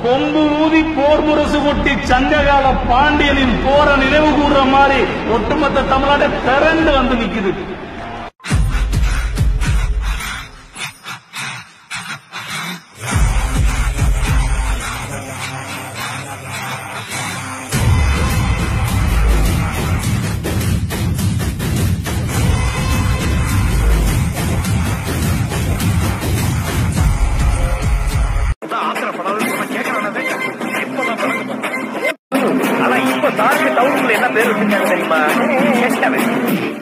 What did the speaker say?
கொம்பு ஊதி போர் முரசு கொட்டி சங்ககால பாண்டியனின் போர நினைவு கூறுற மாதிரி ஒட்டுமொத்த தமிழ்நாட்டை திரண்டு வந்து நிக்குது ஆனா இப்ப சாருக்கு டவுனுக்குள்ள என்ன பேர் வச்சிருக்காங்க தெரியுமா கெட்டவன்